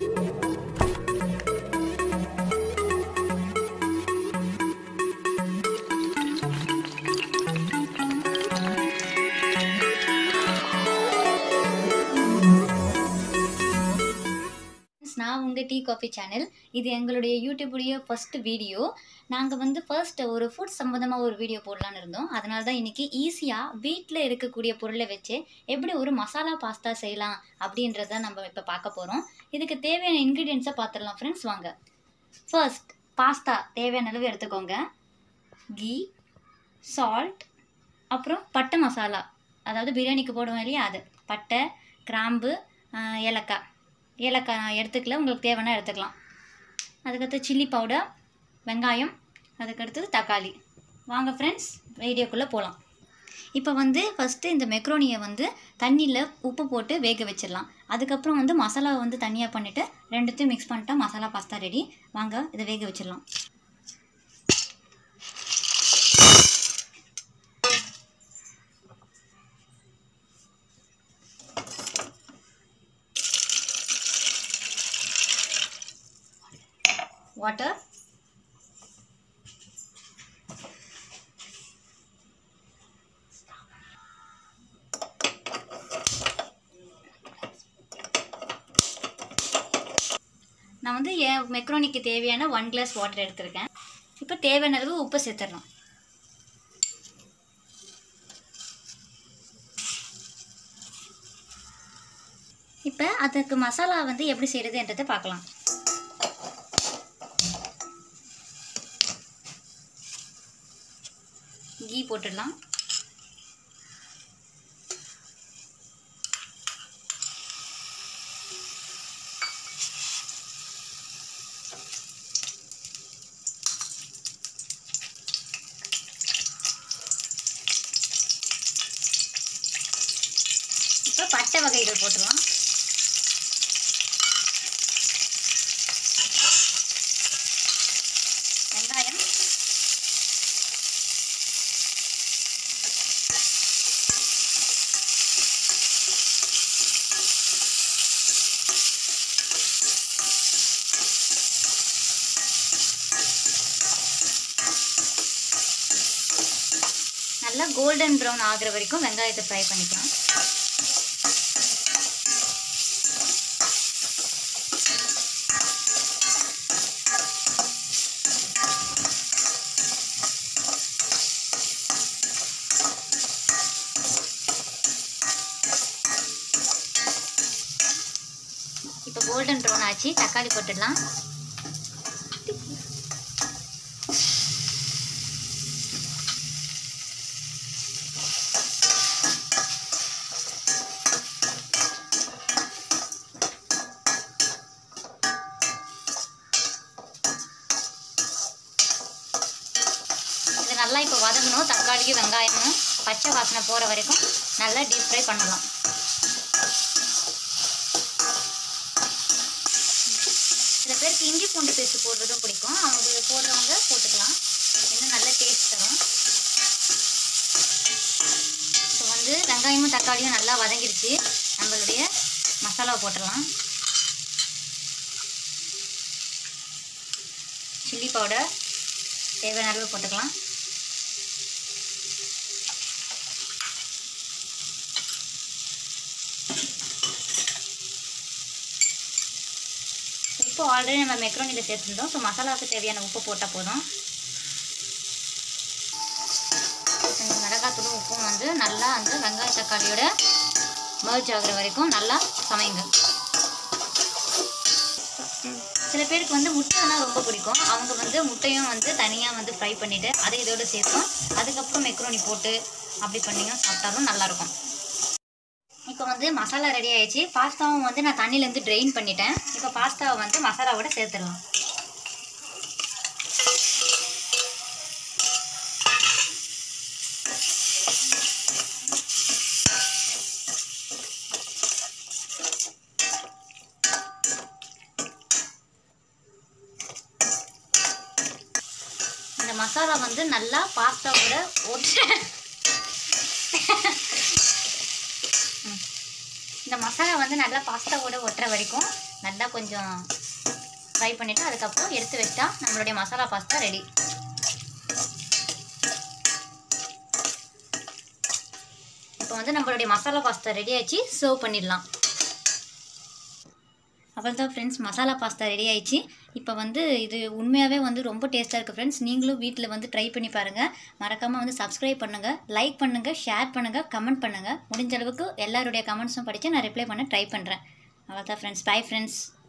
நான் உங்கள் tea coffee channel இது எங்களுடைய யூடியூபுடைய ஃபர்ஸ்ட் வீடியோ நாங்கள் வந்து ஃபர்ஸ்ட் ஒரு ஃபுட் சம்மந்தமாக ஒரு வீடியோ போடலான்னு இருந்தோம் அதனால தான் இன்றைக்கி ஈஸியாக வீட்டில் இருக்கக்கூடிய பொருளை வச்சு எப்படி ஒரு மசாலா பாஸ்தா செய்யலாம் அப்படின்றத நம்ம இப்போ பார்க்க போகிறோம் இதுக்கு தேவையான இன்க்ரீடியன்ஸை பார்த்துடலாம் ஃப்ரெண்ட்ஸ் வாங்க ஃபர்ஸ்ட் பாஸ்தா தேவையான அளவு எடுத்துக்கோங்க கீ சால்ட் அப்புறம் பட்டை மசாலா அதாவது பிரியாணிக்கு போடுவோம் இல்லையா அது பட்டை கிராம்பு ஆஹ் ஏலக்காய் ஏலக்காய் நான் எடுத்துக்கல உங்களுக்கு தேவைன்னா எடுத்துக்கலாம் அதுக்கடுத்து சில்லி பவுடர் வெங்காயம் அதுக்கடுத்தது தக்காளி வாங்க ஃப்ரெண்ட்ஸ் வீடியோக்குள்ளே போகலாம் இப்போ வந்து ஃபஸ்ட்டு இந்த மெக்ரோனியை வந்து தண்ணியில் உப்பு போட்டு வேக வச்சிடலாம் அதுக்கப்புறம் வந்து மசாலாவை வந்து தனியாக பண்ணிவிட்டு ரெண்டுத்தையும் மிக்ஸ் பண்ணிட்டா மசாலா பாஸ்தா ரெடி வாங்க இதை வேக வச்சிடலாம் வாட்டர் நான் வந்து என் மெக்ரோனிக்கு தேவையான ஒன் கிளாஸ் வாட்டர் எடுத்திருக்கேன் இப்போ தேவையான அளவு உப்பு சேர்த்துடலாம் இப்போ அதுக்கு மசாலா வந்து எப்படி செய்கிறதுன்றதை பார்க்கலாம் கீ போட்டுடலாம் இப்போ பட்டை வகைகள் போட்டுடலாம் வெங்காயம் நல்லா கோல்டன் ப்ரௌன் ஆகுற வரைக்கும் வெங்காயத்தை ஃப்ரை பண்ணிக்கலாம் இப்போ கோல்டன் ப்ரௌன் ஆச்சு தக்காளி போட்டுடலாம் இது நல்லா இப்போ வதங்கணும் தக்காளியும் வெங்காயமும் பச்சை வாசனை போகிற வரைக்கும் நல்லா டீப் ஃப்ரை பண்ணலாம் சில பேருக்கு இஞ்சி பூண்டு பேஸ்ட் போடுறதும் பிடிக்கும் அவங்க போடுறவங்க போட்டுக்கலாம் இன்னும் நல்ல டேஸ்ட் தரும் இப்போ வந்து வெங்காயமும் தக்காளியும் நல்லா வதங்கிடுச்சு நம்மளுடைய மசாலாவை போட்டுடலாம் சில்லி பவுடர் தேவையான அளவு போட்டுக்கலாம் உப்பு ஆல்ரெடி நம்ம மெக்ரோனியில் சேர்த்துருந்தோம் ஸோ மசாலாவுக்கு தேவையான உப்பு போட்டால் போதும் இந்த மிளகாத்தூளும் உப்பும் வந்து நல்லா அந்த வெங்காய தக்காளியோட மர்ஜ் ஆகுற வரைக்கும் நல்லா சமைங்க சில பேருக்கு வந்து முட்டைனா ரொம்ப பிடிக்கும் அவங்க வந்து முட்டையும் வந்து தனியாக வந்து ஃப்ரை பண்ணிவிட்டு அதை இதோட சேர்த்தோம் அதுக்கப்புறம் மெக்ரோனி போட்டு அப்படி பண்ணியும் சாப்பிட்டாலும் நல்லாயிருக்கும் இப்போ வந்து மசாலா ரெடி ஆயிடுச்சு பாஸ்தாவும் வந்து நான் தண்ணியிலேருந்து ட்ரெயின் பண்ணிட்டேன் இப்போ பாஸ்தாவை வந்து மசாலாவோட சேர்த்துடலாம் இந்த மசாலா வந்து நல்லா பாஸ்தாவோட ஒட்டு ம். இந்த மசாலா வந்து நல்லா பாஸ்தாவோட ஒட்டுற வரைக்கும் நல்லா கொஞ்சம் ஃப்ரை பண்ணிவிட்டு அதுக்கப்புறம் எடுத்து வச்சிட்டா நம்மளுடைய மசாலா பாஸ்தா ரெடி இப்போ வந்து நம்மளுடைய மசாலா பாஸ்தா ரெடி ஆயிடுச்சு சர்வ் பண்ணிடலாம் அவ்வளோ தான் ஃப்ரெண்ட்ஸ் மசாலா பாஸ்தா ரெடி ஆயிடுச்சு இப்போ வந்து இது உண்மையாகவே வந்து ரொம்ப டேஸ்ட்டாக இருக்குது ஃப்ரெண்ட்ஸ் நீங்களும் வீட்டில் வந்து ட்ரை பண்ணி பாருங்கள் மறக்காமல் வந்து சப்ஸ்கிரைப் பண்ணுங்கள் லைக் பண்ணுங்கள் ஷேர் பண்ணுங்கள் கமெண்ட் பண்ணுங்கள் முடிஞ்ச அளவுக்கு எல்லாருடைய கமெண்ட்ஸும் படித்து நான் ரிப்ளை பண்ண ட்ரை பண்ணுறேன் அவ்வளோ தான் ஃப்ரெண்ட்ஸ் பை ஃப்ரெண்ட்ஸ்